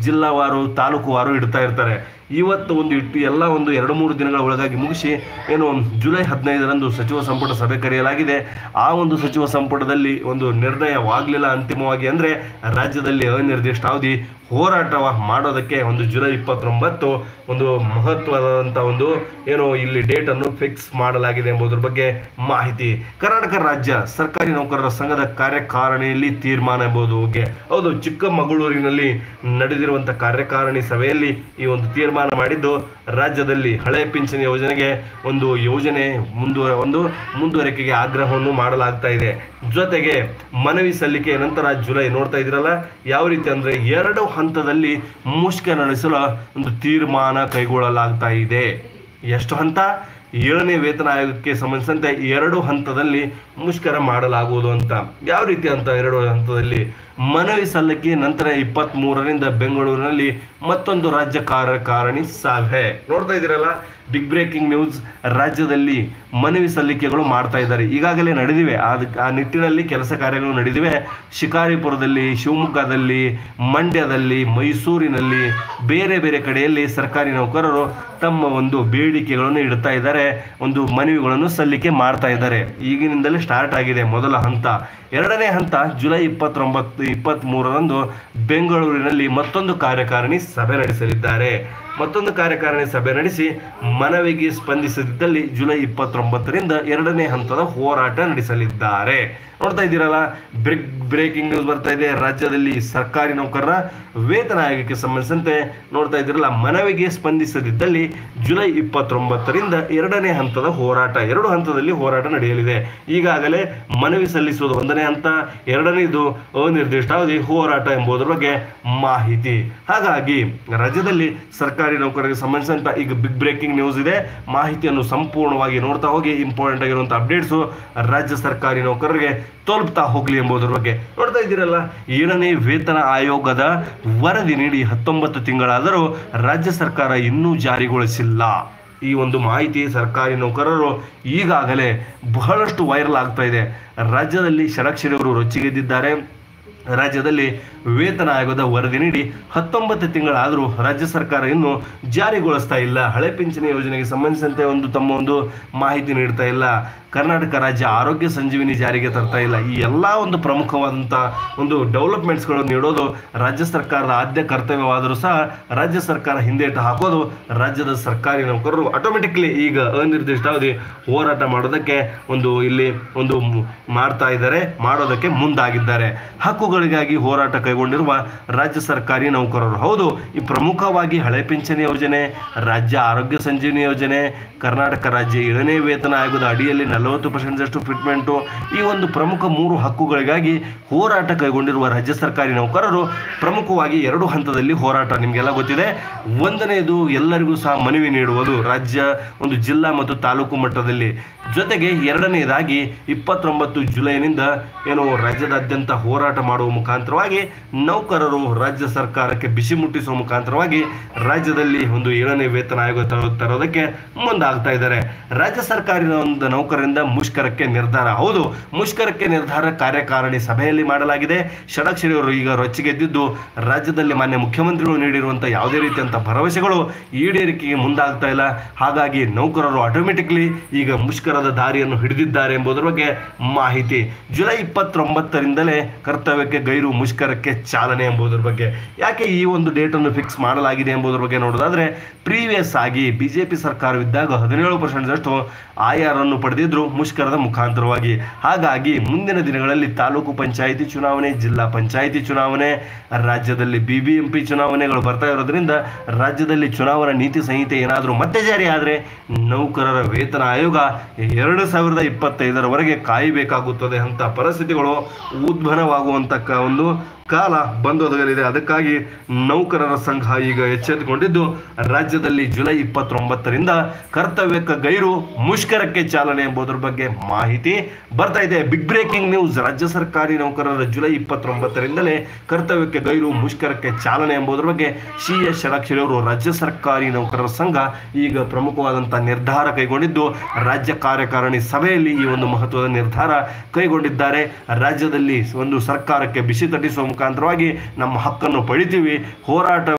ಜಿಲ್ಲಾವಾರು ತಾಲೂಕುವಾರು ಇಡ್ತಾ ಇರ್ತಾರೆ ಇವತ್ತು ಒಂದು ಇಟ್ಟು ಎಲ್ಲ ಒಂದು ಎರಡು ಮೂರು ದಿನಗಳ ಒಳಗಾಗಿ ಮುಗಿಸಿ ಏನು ಜುಲೈ ಹದಿನೈದರಂದು ಸಚಿವ ಸಂಪುಟ ಸಭೆ ಕರೆಯಲಾಗಿದೆ ಆ ಒಂದು ಸಚಿವ ಸಂಪುಟದಲ್ಲಿ ಒಂದು ನಿರ್ಣಯವಾಗಲಿಲ್ಲ ಅಂತಿಮವಾಗಿ ಅಂದರೆ ರಾಜ್ಯದಲ್ಲಿ ಅನಿರ್ದಿಷ್ಟಾವಧಿ ಹೋರಾಟ ಮಾಡೋದಕ್ಕೆ ಒಂದು ಜುಲೈ ಇಪ್ಪತ್ತೊಂಬತ್ತು ಒಂದು ಮಹತ್ವದಂಥ ಒಂದು ಏನು ಇಲ್ಲಿ ಡೇಟನ್ನು ಫಿಕ್ಸ್ ಮಾಡಲಾಗಿದೆ ಎಂಬುದರ ಬಗ್ಗೆ ಮಾಹಿತಿ ಕರ್ನಾಟಕ ರಾಜ್ಯ ಸರ್ಕಾರಿ ನೌಕರರ ಸಂಘದ ಕಾರ್ಯಕಾರಿಣಿಯಲ್ಲಿ ತೀರ್ಮಾನ ಎಂಬುದು ಬಗ್ಗೆ ಹೌದು ಚಿಕ್ಕಮಗಳೂರಿನಲ್ಲಿ ನಡೆದಿರುವಂಥ ಕಾರ್ಯಕಾರಿಣಿ ಸಭೆಯಲ್ಲಿ ಈ ಒಂದು ತೀರ್ಮಾನ ಮಾಡಿದ್ದು ರಾಜ್ಯದಲ್ಲಿ ಹಳೆ ಪಿಂಚಣಿ ಯೋಜನೆಗೆ ಒಂದು ಯೋಜನೆ ಮುಂದುವ ಒಂದು ಮುಂದುವರಿಕೆಗೆ ಆಗ್ರಹವನ್ನು ಮಾಡಲಾಗ್ತಾ ಇದೆ ಜೊತೆಗೆ ಮನವಿ ಸಲ್ಲಿಕೆ ನಂತರ ಜುಲೈ ನೋಡ್ತಾ ಇದ್ದೀರಲ್ಲ ಯಾವ ರೀತಿ ಅಂದ್ರೆ ಎರಡು ಹಂತದಲ್ಲಿ ಮುಷ್ಕರ ನಡೆಸಲು ಒಂದು ತೀರ್ಮಾನ ಕೈಗೊಳ್ಳಲಾಗ್ತಾ ಇದೆ ಎಷ್ಟು ಹಂತ ಏಳನೇ ವೇತನ ಆಯೋಗಕ್ಕೆ ಸಂಬಂಧಿಸಿದಂತೆ ಎರಡು ಹಂತದಲ್ಲಿ ಮುಷ್ಕರ ಮಾಡಲಾಗುವುದು ಅಂತ ಯಾವ ರೀತಿ ಅಂತ ಎರಡು ಹಂತದಲ್ಲಿ ಮನವಿ ಸಲ್ಲಿಕೆ ನಂತರ ಇಪ್ಪತ್ತ್ ಮೂರರಿಂದ ಬೆಂಗಳೂರಿನಲ್ಲಿ ಮತ್ತೊಂದು ರಾಜ್ಯ ಕಾರ್ಯಕಾರಿಣಿ ಸಭೆ ನೋಡ್ತಾ ಇದ್ದೀರಲ್ಲ ಬಿಗ್ ಬ್ರೇಕಿಂಗ್ ನ್ಯೂಸ್ ರಾಜ್ಯದಲ್ಲಿ ಮನವಿ ಸಲ್ಲಿಕೆಗಳು ಮಾಡ್ತಾ ಇದ್ದಾರೆ ಈಗಾಗಲೇ ನಡೆದಿವೆ ಅದಕ್ಕೆ ಆ ನಿಟ್ಟಿನಲ್ಲಿ ಕೆಲಸ ಕಾರ್ಯಗಳು ನಡೆದಿವೆ ಶಿಕಾರಿಪುರದಲ್ಲಿ ಶಿವಮೊಗ್ಗದಲ್ಲಿ ಮಂಡ್ಯದಲ್ಲಿ ಮೈಸೂರಿನಲ್ಲಿ ಬೇರೆ ಬೇರೆ ಕಡೆಯಲ್ಲಿ ಸರ್ಕಾರಿ ನೌಕರರು ತಮ್ಮ ಒಂದು ಬೇಡಿಕೆಗಳನ್ನು ಇಡ್ತಾ ಇದ್ದಾರೆ ಒಂದು ಮನವಿಗಳನ್ನು ಸಲ್ಲಿಕೆ ಮಾಡ್ತಾ ಇದ್ದಾರೆ ಈಗಿನಿಂದಲೇ ಸ್ಟಾರ್ಟ್ ಆಗಿದೆ ಮೊದಲ ಹಂತ ಎರಡನೇ ಹಂತ ಜುಲೈ ಇಪ್ಪತ್ತೊಂಬತ್ತು ಇಪ್ಪತ್ತ್ ಮೂರರಂದು ಬೆಂಗಳೂರಿನಲ್ಲಿ ಮತ್ತೊಂದು ಕಾರ್ಯಕಾರಿಣಿ ಸಭೆ ನಡೆಸಲಿದ್ದಾರೆ ಮತ್ತೊಂದು ಕಾರ್ಯಕಾರಿಣಿ ಸಭೆ ನಡೆಸಿ ಮನವಿಗೆ ಸ್ಪಂದಿಸದಿದ್ದಲ್ಲಿ ಜುಲೈ ಇಪ್ಪತ್ತೊಂಬತ್ತರಿಂದ ಎರಡನೇ ಹಂತದ ಹೋರಾಟ ನಡೆಸಲಿದ್ದಾರೆ ನೋಡ್ತಾ ಇದ್ದೀರಲ್ಲ ಬ್ರೇಕ್ ಬ್ರೇಕಿಂಗ್ ನ್ಯೂಸ್ ಬರ್ತಾ ಇದೆ ರಾಜ್ಯದಲ್ಲಿ ಸರ್ಕಾರಿ ನೌಕರರ ವೇತನ ಆಯೋಗಕ್ಕೆ ಸಂಬಂಧಿಸಿದಂತೆ ನೋಡ್ತಾ ಇದ್ದೀರಲ್ಲ ಮನವಿಗೆ ಸ್ಪಂದಿಸದಿದ್ದಲ್ಲಿ ಜುಲೈ ಇಪ್ಪತ್ತೊಂಬತ್ತರಿಂದ ಎರಡನೇ ಹಂತದ ಹೋರಾಟ ಎರಡು ಹಂತದಲ್ಲಿ ಹೋರಾಟ ನಡೆಯಲಿದೆ ಈಗಾಗಲೇ ಮನವಿ ಸಲ್ಲಿಸುವುದು ಒಂದನೇ ಹಂತ ಎರಡನೇದು ಅನಿರ್ದಿಷ್ಟಾವಧಿ ಹೋರಾಟ ಎಂಬುದರ ಬಗ್ಗೆ ಮಾಹಿತಿ ಹಾಗಾಗಿ ರಾಜ್ಯದಲ್ಲಿ ಸರ್ಕಾರಿ ನೌಕರರಿಗೆ ಸಂಬಂಧಿಸಿದಂತ ಈಗ ಬಿಗ್ ಬ್ರೇಕಿಂಗ್ ನ್ಯೂಸ್ ಇದೆ ಮಾಹಿತಿಯನ್ನು ಸಂಪೂರ್ಣವಾಗಿ ನೋಡ್ತಾ ಹೋಗಿ ಇಂಪಾರ್ಟೆಂಟ್ ಆಗಿರುವಂತಹ ಅಪ್ಡೇಟ್ಸು ರಾಜ್ಯ ಸರ್ಕಾರಿ ನೌಕರರಿಗೆ ತಲುಪ್ತಾ ಹೋಗ್ಲಿ ಎಂಬುದರ ಬಗ್ಗೆ ನೋಡ್ತಾ ಇದ್ದೀರಲ್ಲ ಏಳನೇ ವೇತನ ಆಯೋಗದ ವರದಿ ನೀಡಿ ಹತ್ತೊಂಬತ್ತು ತಿಂಗಳಾದರೂ ರಾಜ್ಯ ಸರ್ಕಾರ ಇನ್ನೂ ಜಾರಿಗೊಳಿಸಿಲ್ಲ ಈ ಒಂದು ಮಾಹಿತಿ ಸರ್ಕಾರಿ ನೌಕರರು ಈಗಾಗಲೇ ಬಹಳಷ್ಟು ವೈರಲ್ ಆಗ್ತಾ ಇದೆ ರಾಜ್ಯದಲ್ಲಿ ಷಡಕ್ಷರಿ ಅವರು ರೊಚ್ಚಿಗೆದ್ದಿದ್ದಾರೆ ರಾಜ್ಯದಲ್ಲಿ ವೇತನ ಆಯೋಗದ ವರದಿ ನೀಡಿ ಹತ್ತೊಂಬತ್ತು ತಿಂಗಳಾದರೂ ರಾಜ್ಯ ಸರ್ಕಾರ ಇನ್ನೂ ಜಾರಿಗೊಳಿಸ್ತಾ ಇಲ್ಲ ಹಳೆ ಪಿಂಚಣಿ ಯೋಜನೆಗೆ ಸಂಬಂಧಿಸಿದಂತೆ ಒಂದು ತಮ್ಮ ಒಂದು ಮಾಹಿತಿ ನೀಡ್ತಾ ಇಲ್ಲ ಕರ್ನಾಟಕ ರಾಜ್ಯ ಆರೋಗ್ಯ ಸಂಜೀವಿನಿ ಜಾರಿಗೆ ತರ್ತಾ ಇಲ್ಲ ಈ ಎಲ್ಲ ಒಂದು ಪ್ರಮುಖವಾದಂಥ ಒಂದು ಡೆವಲಪ್ಮೆಂಟ್ಸ್ಗಳು ನೀಡೋದು ರಾಜ್ಯ ಸರ್ಕಾರದ ಆದ್ಯ ಕರ್ತವ್ಯವಾದರೂ ಸಹ ರಾಜ್ಯ ಸರ್ಕಾರ ಹಿಂದೇಟು ಹಾಕೋದು ರಾಜ್ಯದ ಸರ್ಕಾರಿ ನೌಕರರು ಆಟೋಮೆಟಿಕ್ಲಿ ಈಗ ಅನಿರ್ದಿಷ್ಟಾವಧಿ ಹೋರಾಟ ಮಾಡೋದಕ್ಕೆ ಒಂದು ಇಲ್ಲಿ ಒಂದು ಮ್- ಮಾಡ್ತಾ ಇದ್ದಾರೆ ಮಾಡೋದಕ್ಕೆ ಮುಂದಾಗಿದ್ದಾರೆ ಹಕ್ಕುಗಳಿಗಾಗಿ ಹೋರಾಟ ಕೈಗೊಂಡಿರುವ ರಾಜ್ಯ ಸರ್ಕಾರಿ ನೌಕರರು ಹೌದು ಈ ಪ್ರಮುಖವಾಗಿ ಹಳೆ ಪಿಂಚಣಿ ಯೋಜನೆ ರಾಜ್ಯ ಆರೋಗ್ಯ ಸಂಜೀವಿನಿ ಯೋಜನೆ ಕರ್ನಾಟಕ ರಾಜ್ಯ ಏಳನೇ ವೇತನ ಆಯೋಗದ ಅಡಿಯಲ್ಲಿ ನಲವತ್ತು ಪರ್ಸೆಂಟ್ದಷ್ಟು ಫಿಟ್ಮೆಂಟು ಈ ಒಂದು ಪ್ರಮುಖ ಮೂರು ಹಕ್ಕುಗಳಿಗಾಗಿ ಹೋರಾಟ ಕೈಗೊಂಡಿರುವ ರಾಜ್ಯ ಸರ್ಕಾರಿ ನೌಕರರು ಪ್ರಮುಖವಾಗಿ ಎರಡು ಹಂತದಲ್ಲಿ ಹೋರಾಟ ನಿಮಗೆಲ್ಲ ಗೊತ್ತಿದೆ ಒಂದನೆಯದು ಎಲ್ಲರಿಗೂ ಸಹ ಮನವಿ ನೀಡುವುದು ರಾಜ್ಯ ಒಂದು ಜಿಲ್ಲಾ ಮತ್ತು ತಾಲೂಕು ಮಟ್ಟದಲ್ಲಿ ಜೊತೆಗೆ ಎರಡನೆಯದಾಗಿ ಇಪ್ಪತ್ತೊಂಬತ್ತು ಜುಲೈನಿಂದ ಏನು ರಾಜ್ಯದಾದ್ಯಂತ ಹೋರಾಟ ಮಾಡುವ ಮುಖಾಂತರವಾಗಿ ನೌಕರರು ರಾಜ್ಯ ಸರ್ಕಾರಕ್ಕೆ ಬಿಸಿ ಮುಟ್ಟಿಸುವ ಮುಖಾಂತರವಾಗಿ ರಾಜ್ಯದಲ್ಲಿ ಒಂದು ಏಳನೇ ವೇತನ ಆಯೋಗ ತರೋ- ತರೋದಕ್ಕೆ ಮುಂದಾಗ್ತಾ ಇದ್ದಾರೆ ರಾಜ್ಯ ಸರ್ಕಾರಿ ಒಂದು ನೌಕರರಿಂದ ಮುಷ್ಕರಕ್ಕೆ ನಿರ್ಧಾರ ಹೌದು ಮುಷ್ಕರಕ್ಕೆ ನಿರ್ಧಾರ ಕಾರ್ಯಕಾರಿಣಿ ಸಭೆಯಲ್ಲಿ ಮಾಡಲಾಗಿದೆ ಷಡಕ್ಷರಿ ಅವರು ಈಗ ರೊಚ್ಚಿಗೆದ್ದಿದ್ದು ರಾಜ್ಯದಲ್ಲಿ ಮಾನ್ಯ ಮುಖ್ಯಮಂತ್ರಿಗಳು ನೀಡಿರುವಂತಹ ಯಾವುದೇ ರೀತಿಯಂತ ಭರವಸೆಗಳು ಈಡೇರಿಕೆಗೆ ಮುಂದಾಗ್ತಾ ಇಲ್ಲ ಹಾಗಾಗಿ ನೌಕರರು ಆಟೋಮೆಟಿಕ್ಲಿ ಈಗ ಮುಷ್ಕರದ ದಾರಿಯನ್ನು ಹಿಡಿದಿದ್ದಾರೆ ಎಂಬುದರ ಬಗ್ಗೆ ಮಾಹಿತಿ ಜುಲೈ ಇಪ್ಪತ್ತೊಂಬತ್ತರಿಂದಲೇ ಕರ್ತವ್ಯಕ್ಕೆ ಗೈರು ಮುಷ್ಕರಕ್ಕೆ ಚಾಲನೆ ಎಂಬುದರ ಬಗ್ಗೆ ಯಾಕೆ ಈ ಒಂದು ಡೇಟನ್ನು ಫಿಕ್ಸ್ ಮಾಡಲಾಗಿದೆ ಎಂಬುದರ ಬಗ್ಗೆ ನೋಡೋದಾದ್ರೆ ಪ್ರೀವಿಯಸ್ ಆಗಿ ಬಿಜೆಪಿ ಸರ್ಕಾರವಿದ್ದಾಗ ಹದಿನೇಳು ಪರ್ಸೆಂಟ್ದಷ್ಟು ಆರ್ ಅನ್ನು ಪಡೆದಿದ್ರು ಮುಷ್ಕರದ ಮುಖಾಂತರವಾಗಿ ಹಾಗಾಗಿ ಮುಂದಿನ ದಿನಗಳಲ್ಲಿ ತಾಲೂಕು ಪಂಚಾಯಿತಿ ಚುನಾವಣೆ ಜಿಲ್ಲಾ ಪಂಚಾಯಿತಿ ಚುನಾವಣೆ ರಾಜ್ಯದಲ್ಲಿ ಬಿಬಿಎಂಪಿ ಚುನಾವಣೆಗಳು ಬರ್ತಾ ಇರೋದ್ರಿಂದ ರಾಜ್ಯದಲ್ಲಿ ಚುನಾವಣಾ ನೀತಿ ಸಂಹಿತೆ ಏನಾದರೂ ಮತ್ತೆ ಜಾರಿ ಆದರೆ ನೌಕರರ ವೇತನ ಆಯೋಗ ಎರಡು ಸಾವಿರದ ಇಪ್ಪತ್ತೈದರವರೆಗೆ ಕಾಯಬೇಕಾಗುತ್ತದೆ ಅಂತ ಪರಿಸ್ಥಿತಿಗಳು ಉದ್ಭವವಾಗುವಂತ ಕ- ಒಂದು ಕಾಲ ಬಂದೊದಗಲಿದೆ ಅದಕ್ಕಾಗಿ ನೌಕರರ ಸಂಘ ಈಗ ಎಚ್ಚೆತ್ತುಕೊಂಡಿದ್ದು ರಾಜ್ಯದಲ್ಲಿ ಜುಲೈ ಇಪ್ಪತ್ತೊಂಬತ್ತರಿಂದ ಕರ್ತವ್ಯಕ್ಕೆ ಗೈರು ಮುಷ್ಕರಕ್ಕೆ ಚಾಲನೆ ಎಂಬುದರ ಬಗ್ಗೆ ಮಾಹಿತಿ ಬರ್ತಾ ಇದೆ ಬಿಗ್ ಬ್ರೇಕಿಂಗ್ ನ್ಯೂಸ್ ರಾಜ್ಯ ಸರ್ಕಾರಿ ನೌಕರರ ಜುಲೈ ಇಪ್ಪತ್ತೊಂಬತ್ತರಿಂದಲೇ ಕರ್ತವ್ಯಕ್ಕೆ ಗೈರು ಮುಷ್ಕರಕ್ಕೆ ಚಾಲನೆ ಎಂಬುದರ ಬಗ್ಗೆ ಸಿ ಎಸ್ ಷಡಕ್ಷರಿ ಅವರು ರಾಜ್ಯ ಸರ್ಕಾರಿ ನೌಕರರ ಸಂಘ ಈಗ ಪ್ರಮುಖವಾದಂತಹ ನಿರ್ಧಾರ ಕೈಗೊಂಡಿದ್ದು ರಾಜ್ಯ ಕಾರ್ಯಕಾರಿಣಿ ಸಭೆಯಲ್ಲಿ ಈ ಒಂದು ಮಹತ್ವದ ನಿರ್ಧಾರ ಕೈಗೊಂಡಿದ್ದಾರೆ ರಾಜ್ಯದಲ್ಲಿ ಒಂದು ಸರ್ಕಾರಕ್ಕೆ ಬಿಸಿ ತಟ್ಟಿಸುವ ಮುಖಾಂತರವಾಗಿ ನಮ್ಮ ಹಕ್ಕನ್ನು ಪಡಿತೀವಿ ಹೋರಾಟ